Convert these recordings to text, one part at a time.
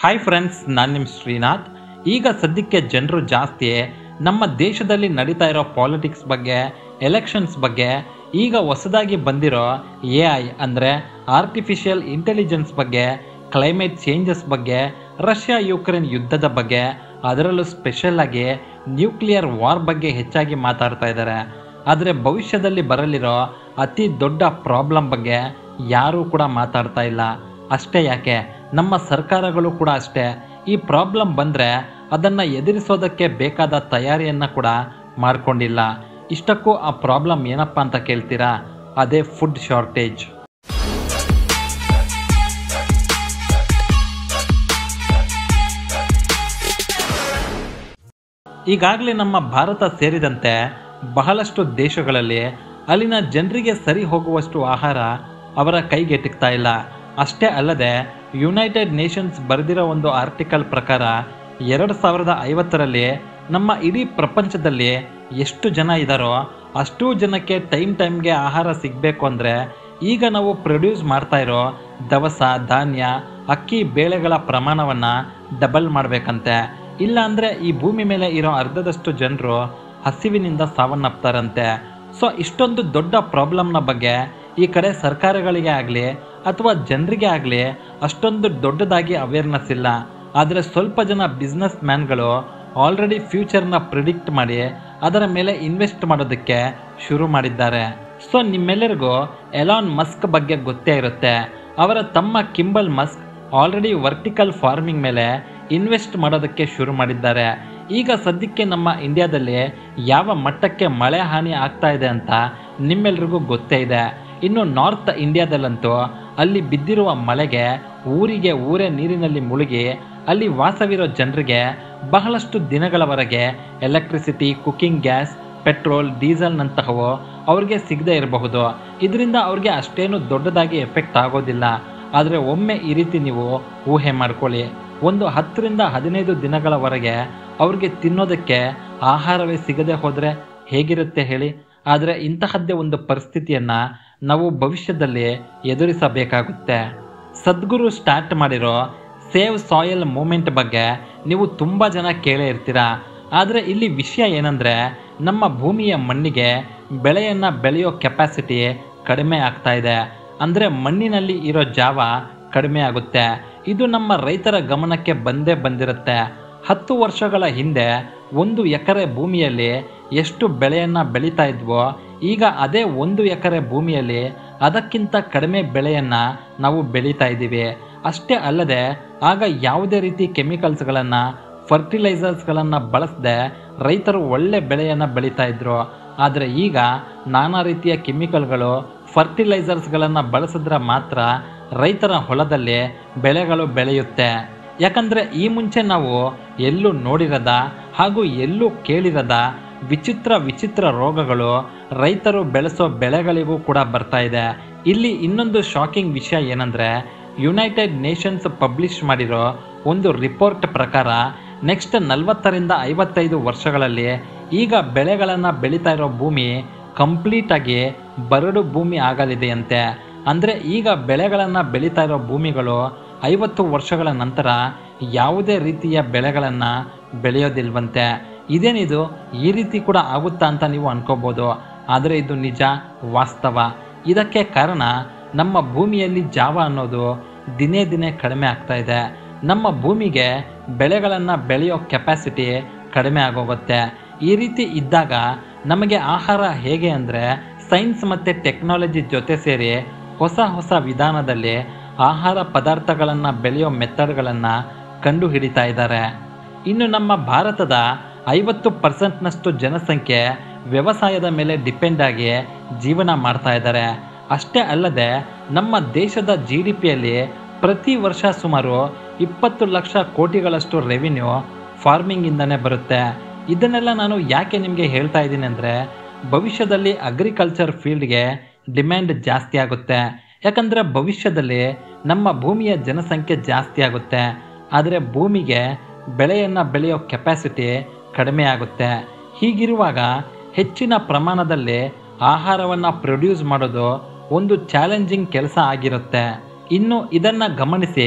hi friends ನಾನು ನಿಮ್ಮ ಶ್ರೀನಾಥ್ ಈಗ ಸದ್ಯಕ್ಕೆ ಜನರು ಜಾಸ್ತಿ ನಮ್ಮ ದೇಶದಲ್ಲಿ ನಡೀತಾ ಇರೋ ಪಾಲಿಟಿಕ್ಸ್ ಬಗ್ಗೆ ಎಲೆಕ್ಷನ್ಸ್ ಬಗ್ಗೆ ಈಗ ಹೊಸದಾಗಿ ಬಂದಿರೋ ಎ ಐ ಅಂದರೆ ಆರ್ಟಿಫಿಷಿಯಲ್ ಇಂಟೆಲಿಜೆನ್ಸ್ ಬಗ್ಗೆ ಕ್ಲೈಮೇಟ್ ಚೇಂಜಸ್ ಬಗ್ಗೆ ರಷ್ಯಾ ಯುಕ್ರೇನ್ ಯುದ್ಧದ ಬಗ್ಗೆ ಅದರಲ್ಲೂ ಸ್ಪೆಷಲ್ ಆಗಿ ನ್ಯೂಕ್ಲಿಯರ್ ವಾರ್ ಬಗ್ಗೆ ಹೆಚ್ಚಾಗಿ ಮಾತಾಡ್ತಾ ಇದ್ದಾರೆ ಆದರೆ ಭವಿಷ್ಯದಲ್ಲಿ ಬರಲಿರೋ ಅತಿ ದೊಡ್ಡ ಪ್ರಾಬ್ಲಮ್ ಬಗ್ಗೆ ಯಾರೂ ಕೂಡ ಮಾತಾಡ್ತಾ ಇಲ್ಲ ಅಷ್ಟೇ ಯಾಕೆ ನಮ್ಮ ಸರ್ಕಾರಗಳು ಕೂಡ ಅಷ್ಟೇ ಈ ಪ್ರಾಬ್ಲಮ್ ಬಂದರೆ ಅದನ್ನು ಎದುರಿಸೋದಕ್ಕೆ ಬೇಕಾದ ತಯಾರಿಯನ್ನು ಕೂಡ ಮಾಡ್ಕೊಂಡಿಲ್ಲ ಇಷ್ಟಕ್ಕೂ ಆ ಪ್ರಾಬ್ಲಮ್ ಏನಪ್ಪ ಅಂತ ಕೇಳ್ತೀರಾ ಅದೇ ಫುಡ್ ಶಾರ್ಟೇಜ್ ಈಗಾಗಲೇ ನಮ್ಮ ಭಾರತ ಸೇರಿದಂತೆ ಬಹಳಷ್ಟು ದೇಶಗಳಲ್ಲಿ ಅಲ್ಲಿನ ಜನರಿಗೆ ಸರಿ ಹೋಗುವಷ್ಟು ಆಹಾರ ಅವರ ಕೈಗೆಟಕ್ತಾ ಇಲ್ಲ ಅಷ್ಟೇ ಅಲ್ಲದೆ ಯುನೈಟೆಡ್ ನೇಷನ್ಸ್ ಬರೆದಿರೋ ಒಂದು ಆರ್ಟಿಕಲ್ ಪ್ರಕಾರ ಎರಡು ಸಾವಿರದ ಐವತ್ತರಲ್ಲಿ ನಮ್ಮ ಇಡೀ ಪ್ರಪಂಚದಲ್ಲಿ ಎಷ್ಟು ಜನ ಇದ್ದಾರೋ ಅಷ್ಟು ಜನಕ್ಕೆ ಟೈಮ್ ಟೈಮ್ಗೆ ಆಹಾರ ಸಿಗಬೇಕು ಅಂದರೆ ಈಗ ನಾವು ಪ್ರೊಡ್ಯೂಸ್ ಮಾಡ್ತಾ ಇರೋ ದವಸ ಧಾನ್ಯ ಅಕ್ಕಿ ಬೇಳೆಗಳ ಪ್ರಮಾಣವನ್ನು ಡಬಲ್ ಮಾಡಬೇಕಂತೆ ಇಲ್ಲ ಅಂದರೆ ಈ ಭೂಮಿ ಮೇಲೆ ಇರೋ ಅರ್ಧದಷ್ಟು ಜನರು ಹಸಿವಿನಿಂದ ಸಾವನ್ನಪ್ತಾರಂತೆ ಸೊ ಇಷ್ಟೊಂದು ದೊಡ್ಡ ಪ್ರಾಬ್ಲಮ್ನ ಬಗ್ಗೆ ಈ ಕಡೆ ಸರ್ಕಾರಗಳಿಗೆ ಆಗಲಿ ಅಥವಾ ಜನರಿಗೆ ಆಗಲಿ ಅಷ್ಟೊಂದು ದೊಡ್ಡದಾಗಿ ಅವೇರ್ನೆಸ್ ಇಲ್ಲ ಆದರೆ ಸ್ವಲ್ಪ ಜನ ಬಿಸ್ನೆಸ್ ಮ್ಯಾನ್ಗಳು ಆಲ್ರೆಡಿ ಫ್ಯೂಚರ್ನ ಪ್ರಿಡಿಕ್ಟ್ ಮಾಡಿ ಅದರ ಮೇಲೆ ಇನ್ವೆಸ್ಟ್ ಮಾಡೋದಕ್ಕೆ ಶುರು ಮಾಡಿದ್ದಾರೆ ಸೊ ನಿಮ್ಮೆಲ್ಲರಿಗೂ ಎಲಾನ್ ಮಸ್ಕ್ ಬಗ್ಗೆ ಗೊತ್ತೇ ಇರುತ್ತೆ ಅವರ ತಮ್ಮ Kimbal Musk already vertical farming ಮೇಲೆ ಇನ್ವೆಸ್ಟ್ ಮಾಡೋದಕ್ಕೆ ಶುರು ಮಾಡಿದ್ದಾರೆ ಈಗ ಸದ್ಯಕ್ಕೆ ನಮ್ಮ ಇಂಡಿಯಾದಲ್ಲಿ ಯಾವ ಮಟ್ಟಕ್ಕೆ ಮಳೆ ಹಾನಿ ಆಗ್ತಾ ಇದೆ ಅಂತ ನಿಮ್ಮೆಲ್ರಿಗೂ ಗೊತ್ತೇ ಇದೆ ಇನ್ನು ನಾರ್ತ್ ಇಂಡಿಯಾದಲ್ಲಂತೂ ಅಲ್ಲಿ ಬಿದ್ದಿರುವ ಮಳೆಗೆ ಊರಿಗೆ ಊರೇ ನೀರಿನಲ್ಲಿ ಮುಳುಗಿ ಅಲ್ಲಿ ವಾಸವಿರೋ ಜನರಿಗೆ ಬಹಳಷ್ಟು ದಿನಗಳವರೆಗೆ ಎಲೆಕ್ಟ್ರಿಸಿಟಿ ಕುಕಿಂಗ್ ಗ್ಯಾಸ್ ಪೆಟ್ರೋಲ್ ಡೀಸೆಲ್ನಂತಹವು ಅವ್ರಿಗೆ ಸಿಗದೇ ಇರಬಹುದು ಇದರಿಂದ ಅವ್ರಿಗೆ ಅಷ್ಟೇನು ದೊಡ್ಡದಾಗಿ ಎಫೆಕ್ಟ್ ಆಗೋದಿಲ್ಲ ಆದರೆ ಒಮ್ಮೆ ಈ ರೀತಿ ನೀವು ಊಹೆ ಮಾಡ್ಕೊಳ್ಳಿ ಒಂದು ಹತ್ತರಿಂದ ಹದಿನೈದು ದಿನಗಳವರೆಗೆ ಅವ್ರಿಗೆ ತಿನ್ನೋದಕ್ಕೆ ಆಹಾರವೇ ಸಿಗದೆ ಹೋದರೆ ಹೇಗಿರುತ್ತೆ ಹೇಳಿ ಆದರೆ ಇಂತಹದ್ದೇ ಒಂದು ಪರಿಸ್ಥಿತಿಯನ್ನು ನಾವು ಭವಿಷ್ಯದಲ್ಲಿ ಎದುರಿಸಬೇಕಾಗುತ್ತೆ ಸದ್ಗುರು ಸ್ಟಾರ್ಟ್ ಮಾಡಿರೋ ಸೇವ್ ಸಾಯಿಲ್ ಮೂಮೆಂಟ್ ಬಗ್ಗೆ ನೀವು ತುಂಬ ಜನ ಕೇಳೇ ಇರ್ತೀರಾ ಆದರೆ ಇಲ್ಲಿ ವಿಷಯ ಏನಂದರೆ ನಮ್ಮ ಭೂಮಿಯ ಮಣ್ಣಿಗೆ ಬೆಳೆಯನ್ನು ಬೆಳೆಯೋ ಕೆಪಾಸಿಟಿ ಕಡಿಮೆ ಆಗ್ತಾ ಇದೆ ಅಂದರೆ ಮಣ್ಣಿನಲ್ಲಿ ಇರೋ ಜಾವ ಕಡಿಮೆ ಆಗುತ್ತೆ ಇದು ನಮ್ಮ ರೈತರ ಗಮನಕ್ಕೆ ಬಂದೇ ಬಂದಿರುತ್ತೆ ಹತ್ತು ವರ್ಷಗಳ ಹಿಂದೆ ಒಂದು ಎಕರೆ ಭೂಮಿಯಲ್ಲಿ ಎಷ್ಟು ಬೆಳೆಯನ್ನು ಬೆಳೀತಾ ಇದ್ವೋ ಈಗ ಅದೇ ಒಂದು ಎಕರೆ ಭೂಮಿಯಲ್ಲಿ ಅದಕ್ಕಿಂತ ಕಡಿಮೆ ಬೆಳೆಯನ್ನು ನಾವು ಬೆಳೀತಾ ಇದ್ದೀವಿ ಅಷ್ಟೇ ಅಲ್ಲದೆ ಆಗ ಯಾವುದೇ ರೀತಿ ಕೆಮಿಕಲ್ಸ್ಗಳನ್ನು ಫರ್ಟಿಲೈಸರ್ಸ್ಗಳನ್ನು ಬಳಸದೆ ರೈತರು ಒಳ್ಳೆ ಬೆಳೆಯನ್ನು ಬೆಳೀತಾ ಇದ್ರು ಆದರೆ ಈಗ ನಾನಾ ರೀತಿಯ ಕೆಮಿಕಲ್ಗಳು ಫರ್ಟಿಲೈಸರ್ಸ್ಗಳನ್ನು ಬಳಸಿದ್ರೆ ಮಾತ್ರ ರೈತರ ಹೊಲದಲ್ಲಿ ಬೆಳೆಗಳು ಬೆಳೆಯುತ್ತೆ ಯಾಕಂದರೆ ಈ ಮುಂಚೆ ನಾವು ಎಲ್ಲೂ ನೋಡಿರದ ಹಾಗೂ ಎಲ್ಲೂ ಕೇಳಿರದ ವಿಚಿತ್ರ ವಿಚಿತ್ರ ರೋಗಗಳು ರೈತರು ಬೆಳೆಸೋ ಬೆಳೆಗಳಿಗೂ ಕೂಡ ಬರ್ತಾ ಇದೆ ಇಲ್ಲಿ ಇನ್ನೊಂದು ಶಾಕಿಂಗ್ ವಿಷಯ ಏನಂದರೆ ಯುನೈಟೆಡ್ ನೇಷನ್ಸ್ ಪಬ್ಲಿಷ್ ಮಾಡಿರೋ ಒಂದು ರಿಪೋರ್ಟ್ ಪ್ರಕಾರ ನೆಕ್ಸ್ಟ್ ನಲವತ್ತರಿಂದ ಐವತ್ತೈದು ವರ್ಷಗಳಲ್ಲಿ ಈಗ ಬೆಳೆಗಳನ್ನು ಬೆಳೀತಾ ಇರೋ ಭೂಮಿ ಕಂಪ್ಲೀಟಾಗಿ ಬರಡು ಭೂಮಿ ಆಗಲಿದೆಯಂತೆ ಅಂದರೆ ಈಗ ಬೆಳೆಗಳನ್ನು ಬೆಳೀತಾ ಇರೋ ಭೂಮಿಗಳು ಐವತ್ತು ವರ್ಷಗಳ ನಂತರ ಯಾವುದೇ ರೀತಿಯ ಬೆಳೆಗಳನ್ನು ಬೆಳೆಯೋದಿಲ್ವಂತೆ ಇದೇನಿದು ಈ ರೀತಿ ಕೂಡ ಆಗುತ್ತಾ ಅಂತ ನೀವು ಅನ್ಕೋಬೋದು ಆದರೆ ಇದು ನಿಜ ವಾಸ್ತವ ಇದಕ್ಕೆ ಕಾರಣ ನಮ್ಮ ಭೂಮಿಯಲ್ಲಿ ಜಾವ ಅನ್ನೋದು ದಿನೇ ದಿನೇ ಕಡಿಮೆ ಆಗ್ತಾ ಇದೆ ನಮ್ಮ ಭೂಮಿಗೆ ಬೆಳೆಗಳನ್ನು ಬೆಳೆಯೋ ಕೆಪಾಸಿಟಿ ಕಡಿಮೆ ಆಗೋಗುತ್ತೆ ಈ ರೀತಿ ಇದ್ದಾಗ ನಮಗೆ ಆಹಾರ ಹೇಗೆ ಅಂದರೆ ಸೈನ್ಸ್ ಮತ್ತು ಟೆಕ್ನಾಲಜಿ ಜೊತೆ ಸೇರಿ ಹೊಸ ಹೊಸ ವಿಧಾನದಲ್ಲಿ ಆಹಾರ ಪದಾರ್ಥಗಳನ್ನು ಬೆಳೆಯೋ ಮೆಥಡ್ಗಳನ್ನು ಕಂಡು ಹಿಡಿತಾ ಇದ್ದಾರೆ ಇನ್ನು ನಮ್ಮ ಭಾರತದ ಐವತ್ತು ಪರ್ಸೆಂಟ್ನಷ್ಟು ಜನಸಂಖ್ಯೆ ವ್ಯವಸಾಯದ ಮೇಲೆ ಡಿಪೆಂಡ್ ಆಗಿ ಜೀವನ ಮಾಡ್ತಾ ಇದ್ದಾರೆ ಅಷ್ಟೇ ಅಲ್ಲದೆ ನಮ್ಮ ದೇಶದ ಜಿ ಡಿ ಪಿಯಲ್ಲಿ ಪ್ರತಿ ವರ್ಷ ಸುಮಾರು ಇಪ್ಪತ್ತು ಲಕ್ಷ ಕೋಟಿಗಳಷ್ಟು ರೆವಿನ್ಯೂ ಫಾರ್ಮಿಂಗಿಂದನೇ ಬರುತ್ತೆ ಇದನ್ನೆಲ್ಲ ನಾನು ಯಾಕೆ ನಿಮಗೆ ಹೇಳ್ತಾ ಇದ್ದೀನಿ ಅಂದರೆ ಭವಿಷ್ಯದಲ್ಲಿ ಅಗ್ರಿಕಲ್ಚರ್ ಫೀಲ್ಡ್ಗೆ ಡಿಮ್ಯಾಂಡ್ ಜಾಸ್ತಿ ಆಗುತ್ತೆ ಯಾಕಂದರೆ ಭವಿಷ್ಯದಲ್ಲಿ ನಮ್ಮ ಭೂಮಿಯ ಜನಸಂಖ್ಯೆ ಜಾಸ್ತಿ ಆಗುತ್ತೆ ಆದರೆ ಭೂಮಿಗೆ ಬೆಳೆಯನ್ನು ಬೆಳೆಯೋ ಕೆಪಾಸಿಟಿ ಕಡಿಮೆ ಆಗುತ್ತೆ ಹೀಗಿರುವಾಗ ಹೆಚ್ಚಿನ ಪ್ರಮಾಣದಲ್ಲಿ ಆಹಾರವನ್ನು ಪ್ರೊಡ್ಯೂಸ್ ಮಾಡೋದು ಒಂದು ಚಾಲೆಂಜಿಂಗ್ ಕೆಲಸ ಆಗಿರುತ್ತೆ ಇನ್ನು ಇದನ್ನು ಗಮನಿಸಿ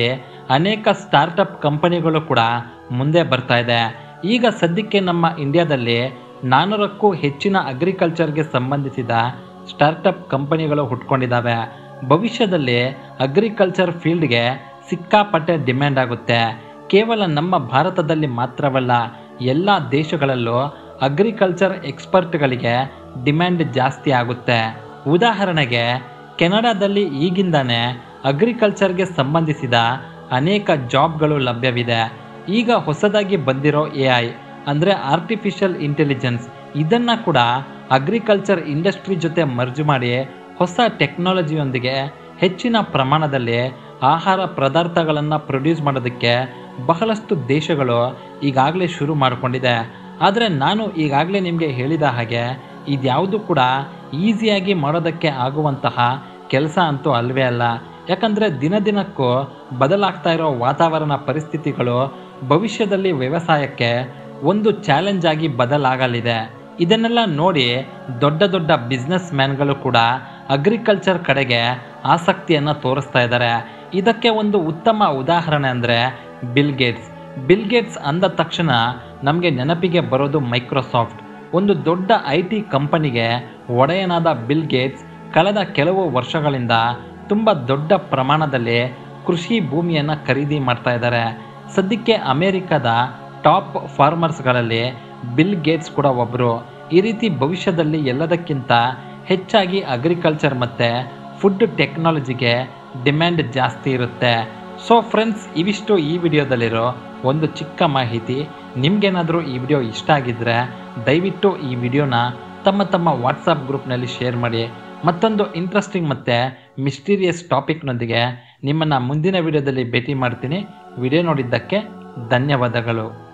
ಅನೇಕ ಸ್ಟಾರ್ಟಪ್ ಕಂಪನಿಗಳು ಕೂಡ ಮುಂದೆ ಬರ್ತಾ ಇದೆ ಈಗ ಸದ್ಯಕ್ಕೆ ನಮ್ಮ ಇಂಡಿಯಾದಲ್ಲಿ ನಾನ್ನೂರಕ್ಕೂ ಹೆಚ್ಚಿನ ಅಗ್ರಿಕಲ್ಚರ್ಗೆ ಸಂಬಂಧಿಸಿದ ಸ್ಟಾರ್ಟಪ್ ಕಂಪನಿಗಳು ಹುಟ್ಕೊಂಡಿದ್ದಾವೆ ಭವಿಷ್ಯದಲ್ಲಿ ಅಗ್ರಿಕಲ್ಚರ್ ಫೀಲ್ಡ್ಗೆ ಸಿಕ್ಕಾಪಟ್ಟೆ ಡಿಮ್ಯಾಂಡ್ ಆಗುತ್ತೆ ಕೇವಲ ನಮ್ಮ ಭಾರತದಲ್ಲಿ ಮಾತ್ರವಲ್ಲ ಎಲ್ಲ ದೇಶಗಳಲ್ಲೂ ಅಗ್ರಿಕಲ್ಚರ್ ಎಕ್ಸ್ಪರ್ಟ್ಗಳಿಗೆ ಡಿಮ್ಯಾಂಡ್ ಜಾಸ್ತಿ ಆಗುತ್ತೆ ಉದಾಹರಣೆಗೆ ಕೆನಡಾದಲ್ಲಿ ಈಗಿಂದಾನೇ ಅಗ್ರಿಕಲ್ಚರ್ಗೆ ಸಂಬಂಧಿಸಿದ ಅನೇಕ ಜಾಬ್ಗಳು ಲಭ್ಯವಿದೆ ಈಗ ಹೊಸದಾಗಿ ಬಂದಿರೋ ಎ ಐ ಅಂದರೆ ಆರ್ಟಿಫಿಷಿಯಲ್ ಇಂಟೆಲಿಜೆನ್ಸ್ ಇದನ್ನು ಕೂಡ ಅಗ್ರಿಕಲ್ಚರ್ ಇಂಡಸ್ಟ್ರಿ ಜೊತೆ ಮರ್ಜ್ ಮಾಡಿ ಹೊಸ ಟೆಕ್ನಾಲಜಿಯೊಂದಿಗೆ ಹೆಚ್ಚಿನ ಪ್ರಮಾಣದಲ್ಲಿ ಆಹಾರ ಪದಾರ್ಥಗಳನ್ನು ಪ್ರೊಡ್ಯೂಸ್ ಮಾಡೋದಕ್ಕೆ ಬಹಳಷ್ಟು ದೇಶಗಳು ಈಗಾಗಲೇ ಶುರು ಮಾಡಿಕೊಂಡಿದೆ ಆದರೆ ನಾನು ಈಗಾಗಲೇ ನಿಮಗೆ ಹೇಳಿದ ಹಾಗೆ ಇದ್ಯಾವುದು ಕೂಡ ಈಸಿಯಾಗಿ ಮಾಡೋದಕ್ಕೆ ಆಗುವಂತಹ ಕೆಲಸ ಅಂತೂ ಅಲ್ವೇ ಅಲ್ಲ ಯಾಕಂದರೆ ದಿನ ದಿನಕ್ಕೂ ಬದಲಾಗ್ತಾ ಇರೋ ವಾತಾವರಣ ಪರಿಸ್ಥಿತಿಗಳು ಭವಿಷ್ಯದಲ್ಲಿ ವ್ಯವಸಾಯಕ್ಕೆ ಒಂದು ಚಾಲೆಂಜ್ ಆಗಿ ಬದಲಾಗಲಿದೆ ಇದನ್ನೆಲ್ಲ ನೋಡಿ ದೊಡ್ಡ ದೊಡ್ಡ ಬಿಸ್ನೆಸ್ ಮ್ಯಾನ್ಗಳು ಕೂಡ ಅಗ್ರಿಕಲ್ಚರ್ ಕಡೆಗೆ ಆಸಕ್ತಿಯನ್ನು ತೋರಿಸ್ತಾ ಇದ್ದಾರೆ ಇದಕ್ಕೆ ಒಂದು ಉತ್ತಮ ಉದಾಹರಣೆ ಅಂದರೆ ಬಿಲ್ ಗೇಟ್ಸ್ ಬಿಲ್ ಗೇಟ್ಸ್ ಅಂದ ತಕ್ಷಣ ನಮಗೆ ನೆನಪಿಗೆ ಬರೋದು ಮೈಕ್ರೋಸಾಫ್ಟ್ ಒಂದು ದೊಡ್ಡ ಐ ಟಿ ಕಂಪನಿಗೆ ಒಡೆಯನಾದ ಬಿಲ್ ಗೇಟ್ಸ್ ಕಳೆದ ಕೆಲವು ವರ್ಷಗಳಿಂದ ತುಂಬ ದೊಡ್ಡ ಪ್ರಮಾಣದಲ್ಲಿ ಕೃಷಿ ಭೂಮಿಯನ್ನು ಖರೀದಿ ಮಾಡ್ತಾ ಇದ್ದಾರೆ ಸದ್ಯಕ್ಕೆ ಅಮೆರಿಕದ ಟಾಪ್ ಫಾರ್ಮರ್ಸ್ಗಳಲ್ಲಿ ಬಿಲ್ ಗೇಟ್ಸ್ ಕೂಡ ಒಬ್ಬರು ಈ ರೀತಿ ಭವಿಷ್ಯದಲ್ಲಿ ಎಲ್ಲದಕ್ಕಿಂತ ಹೆಚ್ಚಾಗಿ ಅಗ್ರಿಕಲ್ಚರ್ ಮತ್ತು ಫುಡ್ ಟೆಕ್ನಾಲಜಿಗೆ ಡಿಮ್ಯಾಂಡ್ ಜಾಸ್ತಿ ಇರುತ್ತೆ ಸೊ ಫ್ರೆಂಡ್ಸ್ ಇವಿಷ್ಟು ಈ ವಿಡಿಯೋದಲ್ಲಿರೋ ಒಂದು ಚಿಕ್ಕ ಮಾಹಿತಿ ನಿಮ್ಗೇನಾದರೂ ಈ ವಿಡಿಯೋ ಇಷ್ಟ ಆಗಿದ್ದರೆ ದಯವಿಟ್ಟು ಈ ವಿಡಿಯೋನ ತಮ್ಮ ತಮ್ಮ ವಾಟ್ಸಪ್ ಗ್ರೂಪ್ನಲ್ಲಿ ಶೇರ್ ಮಾಡಿ ಮತ್ತೊಂದು ಇಂಟ್ರೆಸ್ಟಿಂಗ್ ಮತ್ತು ಮಿಸ್ಟೀರಿಯಸ್ ಟಾಪಿಕ್ನೊಂದಿಗೆ ನಿಮ್ಮನ್ನು ಮುಂದಿನ ವಿಡಿಯೋದಲ್ಲಿ ಭೇಟಿ ಮಾಡ್ತೀನಿ ವಿಡಿಯೋ ನೋಡಿದ್ದಕ್ಕೆ ಧನ್ಯವಾದಗಳು